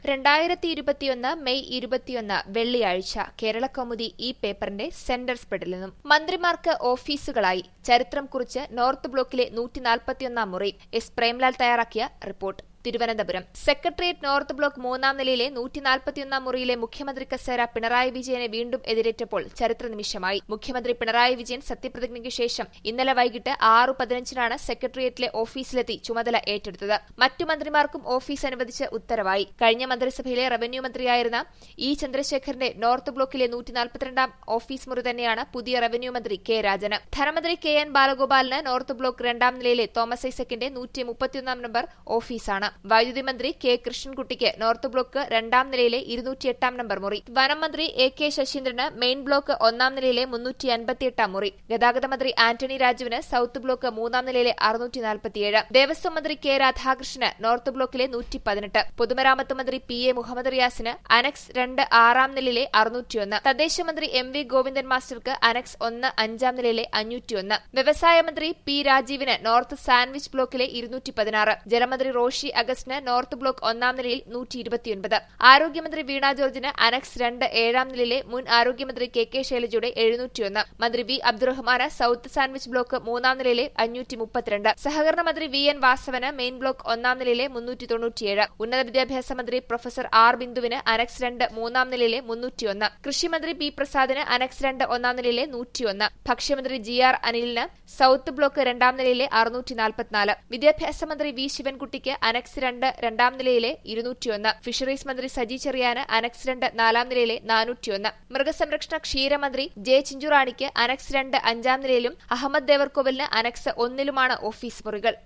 രണ്ടായിരത്തി ഇരുപത്തിയൊന്ന് മെയ് ഇരുപത്തിയൊന്ന് വെള്ളിയാഴ്ച കേരളകൗമുദി ഈ പേപ്പറിന്റെ സെന്റർ സ്പ്രെഡിൽ നിന്നും മന്ത്രിമാർക്ക് ഓഫീസുകളായി ചരിത്രം കുറിച്ച് നോർത്ത് ബ്ലോക്കിലെ നൂറ്റിനാൽപ്പത്തിയൊന്നാം മുറി എസ് പ്രേംലാൽ തയ്യാറാക്കിയ report Thiruvananthapuram secretariat north block മൂന്നാം നിലയിലെ നൂറ്റിനാൽപ്പത്തിയൊന്നാം മുറിയിലെ മുഖ്യമന്ത്രി കസേര പിണറായി വിജയനെ വീണ്ടും എതിരേറ്റപ്പോൾ ചരിത്ര നിമിഷമായി മുഖ്യമന്ത്രി പിണറായി വിജയൻ സത്യപ്രതിജ്ഞയ്ക്ക് ശേഷം ഇന്നലെ വൈകിട്ട് ആറു പതിനഞ്ചിനാണ് സെക്രട്ടേറിയറ്റിലെ ഓഫീസിലെത്തി ചുമതല ഏറ്റെടുത്തത് മറ്റു മന്ത്രിമാർക്കും ഓഫീസ് അനുവദിച്ച് ഉത്തരവായി കഴിഞ്ഞ മന്ത്രിസഭയിലെ റവന്യൂ മന്ത്രിയായിരുന്ന ഇ ചന്ദ്രശേഖരന്റെ നോർത്ത് ബ്ലോക്കിലെ നൂറ്റിനാൽപ്പത്തിരണ്ടാം ഓഫീസ് മുറി തന്നെയാണ് പുതിയ റവന്യൂ മന്ത്രി കെ രാജന് ധനമന്ത്രി കെ എൻ ബാലഗോപാലിന് നോർത്ത് ബ്ലോക്ക് രണ്ടാം നിലയിലെ തോമസ് ഐസക്കിന്റെ നൂറ്റി മുപ്പത്തിയൊന്നാം നമ്പർ ഓഫീസാണ് വൈദ്യുതി മന്ത്രി കെ കൃഷ്ണൻകുട്ടിക്ക് നോർത്ത് ബ്ലോക്ക് രണ്ടാം നിലയിലെ ഇരുന്നൂറ്റിയെട്ടാം നമ്പർ മുറി വനം മന്ത്രി എ കെ ശശീന്ദ്രന് മെയിൻ ബ്ലോക്ക് ഒന്നാം നിലയിലെ മുന്നൂറ്റി അൻപത്തിയെട്ടാം മുറി ഗതാഗത മന്ത്രി ആന്റണി രാജുവിന് സൌത്ത് ബ്ലോക്ക് മൂന്നാം നിലയിലെ അറുന്നൂറ്റി നാൽപ്പത്തിയേഴ് ദേവസ്വം മന്ത്രി കെ രാധാകൃഷ്ണന് നോർത്ത് ബ്ലോക്കിലെ നൂറ്റി പതിനെട്ട് പൊതുമരാമത്ത് മന്ത്രി പി എ മുഹമ്മദ് റിയാസിന് അനക്സ് രണ്ട് ആറാം നിലയിലെ അറുന്നൂറ്റിയൊന്ന് തദ്ദേശ മന്ത്രി എം വി ഗോവിന്ദൻ മാസ്റ്റർക്ക് അനക്സ് ഒന്ന് അഞ്ചാം നിലയിലെ അഞ്ഞൂറ്റിയൊന്ന് വ്യവസായ മന്ത്രി പി രാജീവിന് നോർത്ത് സാൻഡ്വിച്ച് ബ്ലോക്കിലെ ഇരുന്നൂറ്റി പതിനാറ് ജലമന്ത്രി റോഷി അഗസ്റ്റിന് നോർത്ത് ബ്ലോക്ക് ഒന്നാം നിലയിൽ നൂറ്റി ഇരുപത്തിയൊൻപത് ആരോഗ്യമന്ത്രി വീണ ജോർജിന് അനക്സ് രണ്ട് ഏഴാം നിലയിലെ മുൻ ആരോഗ്യമന്ത്രി കെ കെ ശൈലജയുടെ എഴുന്നൂറ്റിയൊന്ന് മന്ത്രി വി അബ്ദുറഹ്മാന് സൌത്ത് സാൻഡ്വിച്ച് ബ്ലോക്ക് മൂന്നാം നിലയിലെ അഞ്ഞൂറ്റി മുപ്പത്തിരണ്ട് സഹകരണ മന്ത്രി വി എൻ വാസവന് മെയിൻ ബ്ലോക്ക് ഒന്നാം നിലയിലെ മുന്നൂറ്റി തൊണ്ണൂറ്റിയേഴ് ഉന്നത വിദ്യാഭ്യാസ മന്ത്രി പ്രൊഫസർ ആർ ബിന്ദുവിന് അനക്സ് രണ്ട് മൂന്നാം നിലയിലെ മുന്നൂറ്റിയൊന്ന് കൃഷിമന്ത്രി പി പ്രസാദിന് അനക്സ് രണ്ട് ഒന്നാം നിലയിലെ നൂറ്റിയൊന്ന് ഭക്ഷ്യമന്ത്രി ജി ആർ അനിലിന് സൌത്ത് ബ്ലോക്ക് രണ്ടാം നിലയിലെ അറുന്നൂറ്റി നാൽപ്പത്തിനാല് വിദ്യാഭ്യാസ മന്ത്രി വി ശിവൻകുട്ടിക്ക് അനക്സ് രണ്ട് രണ്ടാം നിലയിലെ ഇരുന്നൂറ്റിയൊന്ന് ഫിഷറീസ് മന്ത്രി സജി ചെറിയാന് അനക്സ് രണ്ട് നാലാം നിലയിലെ നാനൂറ്റിയൊന്ന് മൃഗസംരക്ഷണ ക്ഷീരമന്ത്രി ജെ ചിഞ്ചുറാണിക്ക് അനക്സ് രണ്ട് അഞ്ചാം നിലയിലും അഹമ്മദ് ദേവർകോവലിന് അനക്സ് ഒന്നിലുമാണ് ഓഫീസ് മുറികൾ